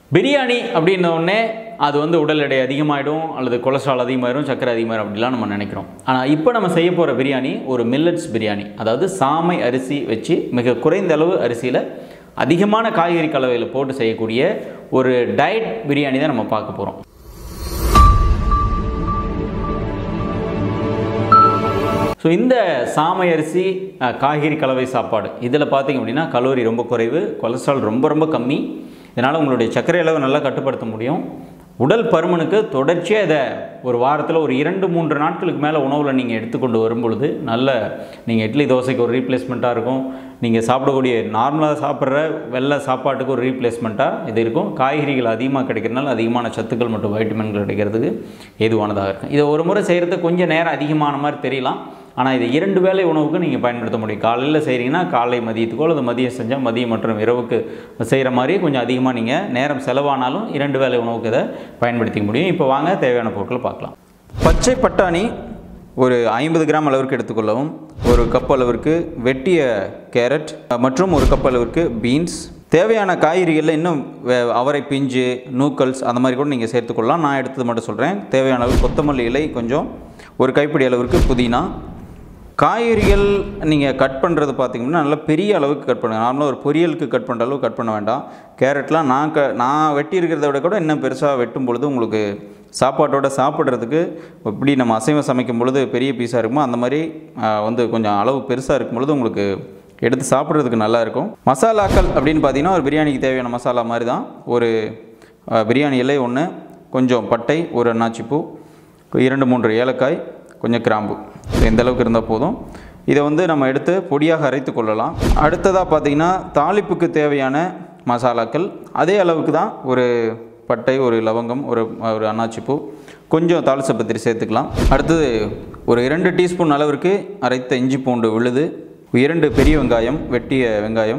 பிரியாணி அப்படின்ன உடனே அது வந்து உடல் எடை அதிகமாகிடும் அல்லது கொலஸ்ட்ரால் அதிகமாயிடும் சர்க்கரை அதிகமாயிடும் அப்படிலாம் நம்ம நினைக்கிறோம் ஆனால் இப்போ நம்ம செய்ய போகிற பிரியாணி ஒரு மில்லட்ஸ் பிரியாணி அதாவது சாமை அரிசி வச்சு மிக குறைந்த அளவு அரிசியில் அதிகமான காய்கறி கலவையில் போட்டு செய்யக்கூடிய ஒரு டயட் பிரியாணி தான் நம்ம பார்க்க போகிறோம் ஸோ இந்த சாமை அரிசி அஹ், காய்கறி கலவை சாப்பாடு இதில் பார்த்தீங்க அப்படின்னா கலோரி ரொம்ப குறைவு கொலஸ்ட்ரால் ரொம்ப ரொம்ப கம்மி இதனால் உங்களுடைய சர்க்கரை அளவு நல்லா கட்டுப்படுத்த முடியும் உடல் பருமனுக்கு தொடர்ச்சியாக இதை ஒரு வாரத்தில் ஒரு இரண்டு மூன்று நாட்களுக்கு மேலே உணவில் நீங்கள் எடுத்துக்கொண்டு வரும்பொழுது நல்ல நீங்கள் இட்லி தோசைக்கு ஒரு ரீப்ளேஸ்மெண்ட்டாக இருக்கும் நீங்கள் சாப்பிடக்கூடிய நார்மலாக சாப்பிட்ற வெள்ளை சாப்பாட்டுக்கு ஒரு ரீப்ளேஸ்மெண்ட்டாக இது இருக்கும் காய்கறிகள் அதிகமாக கிடைக்கிறதுனால அதிகமான சத்துக்கள் மற்றும் வைட்டமின்கள் கிடைக்கிறதுக்கு ஏதுவானதாக இருக்கும் இதை ஒரு முறை செய்கிறதுக்கு கொஞ்சம் நேரம் அதிகமான மாதிரி தெரியலாம் ஆனால் இது இரண்டு வேளை உணவுக்கு நீங்கள் பயன்படுத்த முடியும் காலையில் செய்கிறீங்கன்னா காலை மதியத்துக்கோ அல்லது மதியம் செஞ்சால் மதியம் மற்றும் இரவுக்கு செய்கிற மாதிரி கொஞ்சம் அதிகமாக நீங்கள் நேரம் செலவானாலும் இரண்டு வேளை உணவுக்கு இதை பயன்படுத்திக்க முடியும் இப்போ வாங்க தேவையான பொருட்களை பார்க்கலாம் பச்சை பட்டாணி ஒரு ஐம்பது கிராம் அளவிற்கு எடுத்துக்கொள்ளவும் ஒரு கப் அளவிற்கு வெட்டிய கேரட் மற்றும் ஒரு கப் அளவிற்கு பீன்ஸ் தேவையான காய்கறிகளில் இன்னும் வே- அவரை பிஞ்சு நூக்கல்ஸ் அந்த மாதிரி கூட நீங்கள் சேர்த்துக்கொள்ளலாம் நான் எடுத்தது மட்டும் சொல்கிறேன் தேவையான அளவு கொத்தமல்லி இலை கொஞ்சம் ஒரு கைப்பிடி அளவிற்கு புதினா காய்கறிகள் நீங்கள் கட் பண்ணுறது பார்த்தீங்கன்னா நல்லா பெரிய அளவுக்கு கட் பண்ணுங்க நார்மலாக ஒரு பொரியலுக்கு கட் பண்ணுற அளவுக்கு கட் பண்ண வேண்டாம் கேரட்லாம் நான் க நான் வெட்டி இருக்கிறத விட கூட இன்னும் பெருசாக வெட்டும் பொழுது உங்களுக்கு சாப்பாட்டோட சாப்பிட்றதுக்கு எப்படி நம்ம அசைவம் சமைக்கும் பொழுது பெரிய பீஸாக இருக்குமோ அந்த மாதிரி ஆ, வந்து கொஞ்சம் அளவு பெருசாக இருக்கும் பொழுது உங்களுக்கு எடுத்து சாப்பிட்றதுக்கு நல்லா இருக்கும் மசாலாக்கள் அப்படின்னு பார்த்தீங்கன்னா ஒரு பிரியாணிக்கு தேவையான மசாலா மாதிரி தான் ஒரு ஆ, பிரியாணி இலை ஒன்று கொஞ்சம் பட்டை ஒரு அன்னாச்சிப்பூ இரண்டு மூன்று ஏலக்காய் கொஞ்சம் கிராம்பு இந்த அளவுக்கு இருந்தால் போதும் இதை வந்து நம்ம எடுத்து பொடியாக அரைத்து கொள்ளலாம் அடுத்ததாக பார்த்திங்கன்னா தாளிப்புக்கு தேவையான மசாலாக்கள் அதே அளவுக்கு தான் ஒரு பட்டை ஒரு லவங்கம் ஒரு ஒரு அன்னாச்சிப்பூ கொஞ்சம் தாளிச்ச பத்திரி சேர்த்துக்கலாம் அடுத்தது ஒரு இரண்டு டீஸ்பூன் அளவிற்கு அரைத்த இஞ்சி பூண்டு விழுது இரண்டு பெரிய வெங்காயம் வெட்டிய வெங்காயம்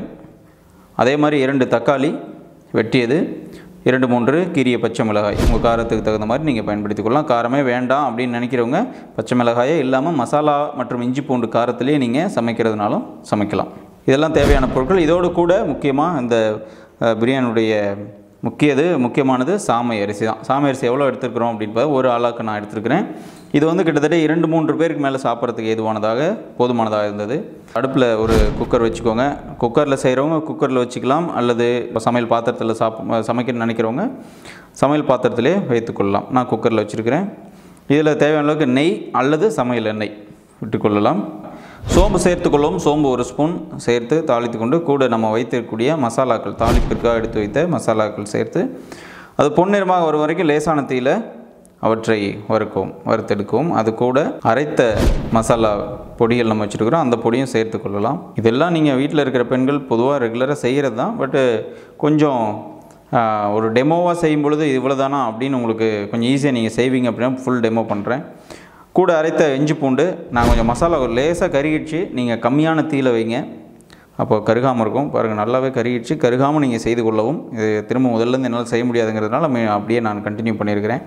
அதே மாதிரி இரண்டு தக்காளி வெட்டியது இரண்டு மூன்று கீரிய பச்சை மிளகாய் உங்கள் காரத்துக்கு தகுந்த மாதிரி நீங்கள் பயன்படுத்திக் கொள்ளலாம் காரமே வேண்டாம் அப்படின்னு நினைக்கிறவங்க பச்சை மிளகாயே இல்லாமல் மசாலா மற்றும் இஞ்சி பூண்டு காரத்திலே நீங்கள் சமைக்கிறதுனாலும் சமைக்கலாம் இதெல்லாம் தேவையான பொருட்கள் இதோடு கூட முக்கியமாக இந்த அஹ், பிரியாணியுடைய முக்கியது முக்கியமானது சாமை அரிசி தான் சாமை அரிசி எவ்வளோ எடுத்துருக்குறோம் அப்படின்னு பார்த்தா ஒரு ஆளாக்கு நான் எடுத்துருக்கிறேன் இது வந்து கிட்டத்தட்ட இரண்டு மூன்று பேருக்கு மேலே சாப்பிட்றதுக்கு ஏதுவானதாக போதுமானதாக இருந்தது அடுப்பில் ஒரு குக்கர் வச்சுக்கோங்க குக்கரில் செய்கிறவங்க குக்கரில் வச்சுக்கலாம் அல்லது இப்போ சமையல் பாத்திரத்தில் சாப் சமைக்கணும்னு நினைக்கிறவங்க சமையல் பாத்திரத்திலே வைத்துக்கொள்ளலாம் நான் குக்கரில் வச்சுருக்கிறேன் இதில் தேவையான அளவுக்கு நெய் அல்லது சமையல் எண்ணெய் விட்டுக்கொள்ளலாம் சோம்பு சேர்த்துக்கொள்ளவும் சோம்பு ஒரு ஸ்பூன் சேர்த்து தாளித்து கொண்டு கூட நம்ம வைத்திருக்கக்கூடிய மசாலாக்கள் தாளிப்பிற்காக எடுத்து வைத்த மசாலாக்கள் சேர்த்து அது பொன்னிறமாக வரும் வரைக்கும் லேசான தீயில அவற்றை வறுக்கவும் வறுத்தெடுக்கவும் அது கூட அரைத்த மசாலா பொடிகள் நம்ம வச்சுருக்கிறோம் அந்த பொடியும் சேர்த்து கொள்ளலாம் இதெல்லாம் நீங்கள் வீட்டில் இருக்கிற பெண்கள் பொதுவாக ரெகுலராக செய்கிறது தான் பட்டு கொஞ்சம் ஆஹ், ஒரு டெமோவாக செய்யும் பொழுது இவ்வளோ தானா அப்படின்னு உங்களுக்கு கொஞ்சம் ஈஸியாக நீங்கள் செய்வீங்க அப்படின்னா ஃபுல் டெமோ பண்ணுறேன் கூட அரைத்த இஞ்சி பூண்டு நான் கொஞ்சம் மசாலா ஒரு லேசாக கருகிடுச்சு நீங்கள் கம்மியான தீயில வைங்க அப்போ கருகாமல் இருக்கும் பாருங்கள் நல்லாவே கருகிடுச்சு கருகாமல் நீங்கள் செய்து கொள்ளவும் இது திரும்ப முதல்லேருந்து என்னால் செய்ய முடியாதுங்கிறதுனால மே- அப்படியே நான் கண்டினியூ பண்ணியிருக்கிறேன்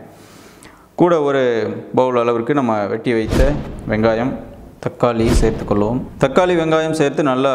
கூட ஒரு பவுல் அளவிற்கு நம்ம வெட்டி வைத்த வெங்காயம் தக்காளி சேர்த்துக்கொள்வோம் தக்காளி வெங்காயம் சேர்த்து நல்லா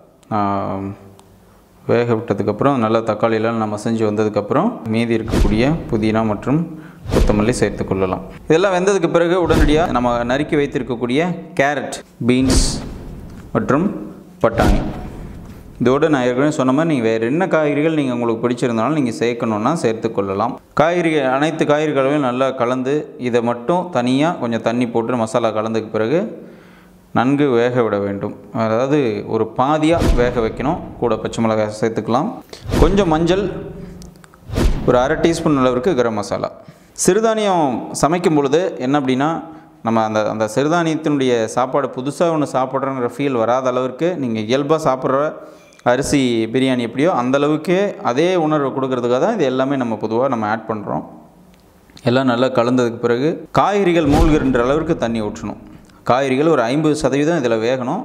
ஆம், வேக விட்டதுக்கப்புறம் நல்லா தக்காளியெல்லாம் நம்ம மசிஞ்சு வந்ததுக்கப்புறம் மீதி இருக்கக்கூடிய புதினா மற்றும் கொத்தமல்லி சேர்த்துக்கொள்ளலாம் இதெல்லாம் வெந்ததுக்கு பிறகு உடனடியாக நம்ம நறுக்கி வைத்திருக்கக்கூடிய கேரட் பீன்ஸ் மற்றும் பட்டாணி இதோடு நான் ஏற்கனவே சொன்ன மாதிரி நீங்கள் வேறு என்ன காய்கறிகள் நீங்கள் உங்களுக்கு பிடிச்சிருந்தாலும் நீங்கள் சேர்க்கணுன்னா சேர்த்துக்கொள்ளலாம் காய்கறி அனைத்து காய்கறி கலவையும் நல்லா கலந்து இதை மட்டும் தனியாக கொஞ்சம் தண்ணி போட்டு மசாலா கலந்ததுக்கு பிறகு நன்கு வேக விட வேண்டும் அதாவது ஒரு பாதியாக வேக வைக்கணும் கூட பச்சை மிளகாய் சேர்த்துக்கலாம் கொஞ்சம் மஞ்சள் ஒரு அரை டீஸ்பூன் அளவிற்கு கரம் மசாலா சிறுதானியம் சமைக்கும் பொழுது என்ன அப்படின்னா நம்ம அந்த அந்த சிறுதானியத்தினுடைய சாப்பாடு புதுசாக ஒன்று சாப்பிட்றோங்கிற ஃபீல் வராத அளவிற்கு நீங்கள் இயல்பாக சாப்பிட்ற அரிசி பிரியாணி எப்படியோ அந்த அளவுக்கே அதே உணர்வு கொடுக்கறதுக்காக தான் இது எல்லாமே நம்ம பொதுவாக நம்ம ஆட் பண்ணுறோம் எல்லாம் நல்லா கலந்ததுக்கு பிறகு காய்கறிகள் மூழ்கின்ற அளவிற்கு தண்ணி ஊற்றணும் காய்கறிகள் ஒரு ஐம்பது சதவீதம் இதில் வேகணும்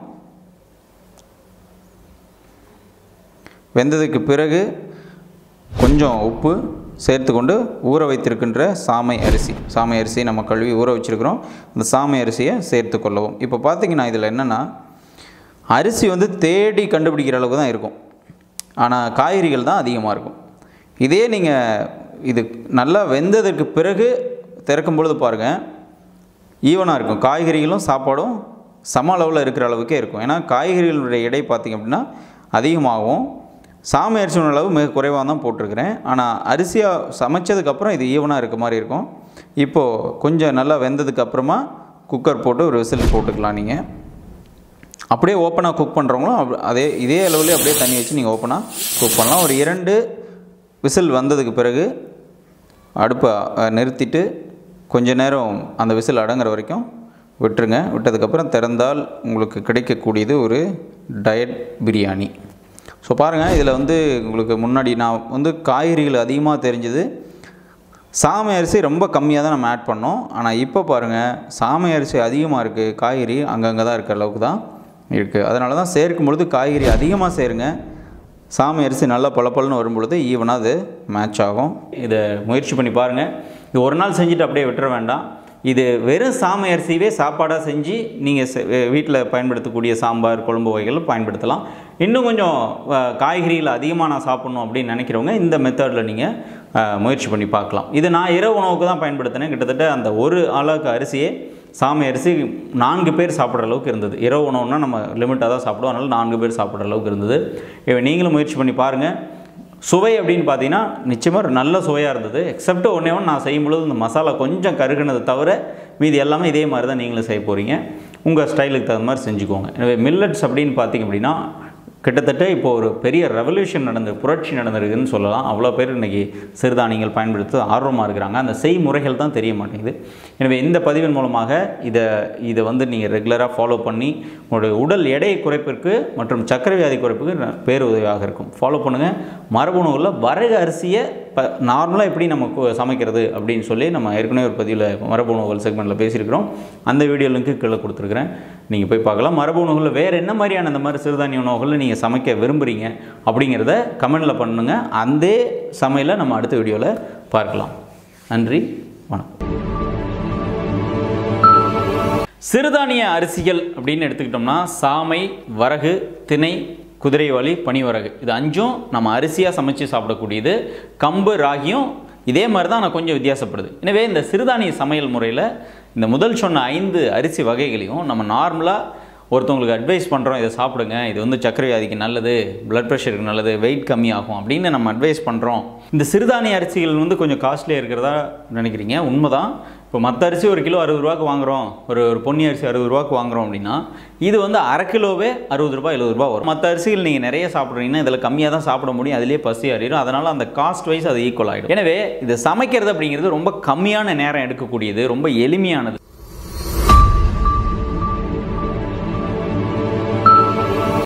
வெந்ததுக்கு பிறகு கொஞ்சம் உப்பு சேர்த்துக்கொண்டு ஊற வைத்திருக்கின்ற சாமை அரிசி சாமை அரிசி நம்ம கழுவி ஊற வச்சுருக்கிறோம் அந்த சாமை அரிசியை சேர்த்து கொள்ளவும் இப்போ பார்த்தீங்கன்னா இதில் என்னென்னா அரிசி வந்து தேடி கண்டுபிடிக்கிற அளவுக்கு தான் இருக்கும் ஆனால் காய்கறிகள் தான் அதிகமாக இருக்கும் இதே நீங்கள் இது நல்லா வெந்ததற்கு பிறகு திறக்கும் பொழுது பாருங்கள் ஈவனாக இருக்கும் காய்கறிகளும் சாப்பாடும் சம அளவில் இருக்கிற அளவுக்கே இருக்கும் ஏன்னா காய்கறிகளுடைய எடை பார்த்திங்க அப்படின்னா அதிகமாகும் சாமை அரிசியோட அளவு மிக குறைவாக தான் போட்டிருக்கிறேன் ஆனால் அரிசியாக சமைச்சதுக்கப்புறம் இது ஈவனாக இருக்க மாதிரி இருக்கும் இப்போது கொஞ்சம் நல்லா வெந்ததுக்கு அப்புறமா குக்கர் போட்டு ஒரு விசில் போட்டுக்கலாம் நீங்கள் அப்படியே ஓப்பனாக குக் பண்ணுறவங்களும் அப் அதே இதே அளவுலேயே அப்படியே தண்ணி வச்சு நீங்கள் ஓப்பனாக குக் பண்ணலாம் ஒரு இரண்டு விசில் வந்ததுக்கு பிறகு அடுப்பை அஹ், நிறுத்திட்டு கொஞ்ச நேரம் அந்த விசில் அடங்குற வரைக்கும் விட்டுருங்க விட்டதுக்கப்புறம் திறந்தால் உங்களுக்கு கிடைக்கக்கூடியது ஒரு டயட் பிரியாணி ஸோ பாருங்கள் இதில் வந்து உங்களுக்கு முன்னாடி நான் வந்து காய்கறிகள் அதிகமாக தெரிஞ்சது சாமை அரிசி ரொம்ப கம்மியாக தான் நம்ம ஆட் பண்ணோம் ஆனால் இப்போ பாருங்கள் சாமை அரிசி அதிகமாக இருக்குது காய்கறி அங்கங்கே தான் இருக்கிற அளவுக்கு தான் இருக்குது அதனால தான் சேர்க்கும் பொழுது காய்கறி அதிகமாக சேருங்க சாமை அரிசி நல்லா பளபளன்னு வரும் பொழுது ஈவனாக அது மேட்ச் ஆகும் இதை முயற்சி பண்ணி பாருங்கள் இது ஒரு நாள் செஞ்சுட்டு அப்படியே விட்டுற வேண்டாம் இது வெறும் சாமை அரிசியவே சாப்பாடாக செஞ்சு நீங்கள் வீட்டில் பயன்படுத்தக்கூடிய சாம்பார் குழம்பு வகைகள் பயன்படுத்தலாம் இன்னும் கொஞ்சம் அஹ், காய்கறிகள் அதிகமாக நான் சாப்பிட்ணும் அப்படின்னு நினைக்கிறவங்க இந்த மெத்தடில் நீங்கள் முயற்சி பண்ணி பார்க்கலாம் இது நான் இரவு உணவுக்கு தான் பயன்படுத்தினேன் கிட்டத்தட்ட அந்த ஒரு அளவுக்கு அரிசியே சாமை அரிசி நான்கு பேர் சாப்பிட்ற அளவுக்கு இருந்தது இரவு உணவுனா நம்ம லிமிட்டாக தான் சாப்பிடுவோம் அதனால் நான்கு பேர் சாப்பிட்ற அளவுக்கு இருந்தது இவை நீங்களும் முயற்சி பண்ணி பாருங்கள் சுவை அப்படின்னு பார்த்தீங்கன்னா நிச்சயமாக ஒரு நல்ல சுவையாக இருந்தது எக்ஸப்ட் ஒன்றே ஒன்று நான் செய்யும் பொழுது இந்த மசாலா கொஞ்சம் கருகுனதை தவிர மீதி எல்லாமே இதே மாதிரி தான் நீங்களும் செய்ய போகிறீங்க உங்கள் ஸ்டைலுக்கு தகுந்த மாதிரி செஞ்சுக்கோங்க எனவே மில்லட்ஸ் அப்படின்னு பார்த்தீங்க அப்படின்னா கிட்டத்தட்ட இப்போ ஒரு பெரிய ரெவல்யூஷன் நடந்து புரட்சி நடந்திருக்குன்னு சொல்லலாம் அவ்வளோ பேர் இன்றைக்கி சிறுதானியங்கள் பயன்படுத்த ஆர்வமாக இருக்கிறாங்க அந்த செய்முறைகள் தான் தெரிய மாட்டேங்குது எனவே இந்த பதிவின் மூலமாக இதை இதை வந்து நீங்கள் ரெகுலராக ஃபாலோ பண்ணி உங்களுடைய உடல் எடை குறைப்பிற்கு மற்றும் சர்க்கரை வியாதி குறைப்புக்கு ந- பேருதவியாக இருக்கும் ஃபாலோ பண்ணுங்கள் மரபணுவில் வரகு அரிசியை இப்போ நார்மலாக எப்படி நம்ம கு- சமைக்கிறது அப்படின்னு சொல்லி நம்ம ஏற்கனவே ஒரு பதிவில் மரபு உணவுகள் செக்மெண்ட்டில் பேசியிருக்கிறோம் அந்த வீடியோ லிங்க்கு கீழே கொடுத்துருக்குறேன் நீங்கள் போய் பார்க்கலாம் மரபு உணவுகளில் வேறு என்ன மாதிரியான அந்த மாதிரி சிறுதானிய உணவுகளை நீங்கள் சமைக்க விரும்புகிறீங்க அப்படிங்கிறத கமெண்டில் பண்ணுங்கள் அந்த சமையலை நம்ம அடுத்த வீடியோவில் பார்க்கலாம் நன்றி வணக்கம் சிறுதானிய அரிசிகள் அப்படின்னு எடுத்துக்கிட்டோம்னா சாமை வரகு திணை குதிரைவாளி பனிவரகு இது அஞ்சும் நம்ம அரிசியாக சமைச்சு சாப்பிடக்கூடியது கம்பு ராகியும் இதே மாதிரி தான் ஆனால் கொஞ்சம் வித்தியாசப்படுது எனவே இந்த சிறுதானிய சமையல் முறையில் இந்த முதல் சொன்ன ஐந்து அரிசி வகைகளையும் நம்ம நார்மலாக ஒருத்தவங்களுக்கு அட்வைஸ் பண்ணுறோம் இதை சாப்பிடுங்க இது வந்து சர்க்கரை வியாதிக்கு நல்லது பிளட் ப்ரெஷருக்கு நல்லது வெயிட் கம்மியாகும் அப்படின்னு நம்ம அட்வைஸ் பண்ணுறோம் இந்த சிறுதானிய அரிசிகள் வந்து கொஞ்சம் காஸ்ட்லியாக இருக்கிறதா நினைக்கிறீங்க உண்மைதான் இப்போ மற்ற அரிசி ஒரு கிலோ அறுபது ரூபாய்க்கு வாங்குறோம் ஒரு ஒரு பொன்னி அரிசி அறுபது ரூபாய்க்கு வாங்குறோம் அப்படின்னா இது வந்து அரை கிலோவே அறுபது ரூபாய் எழுபது ரூபாய் வரும் மற்ற அரிசிகள் நீங்கள் நிறைய சாப்பிட்றீங்கன்னா இதில் கம்மியாக தான் சாப்பிட முடியும் அதிலே பசி அறியும் அதனால் அந்த காஸ்ட் வைஸ் அது ஈக்குவல் ஆகிடும் எனவே இது சமைக்கிறது அப்படிங்கிறது ரொம்ப கம்மியான நேரம் எடுக்கக்கூடியது ரொம்ப எளிமையானது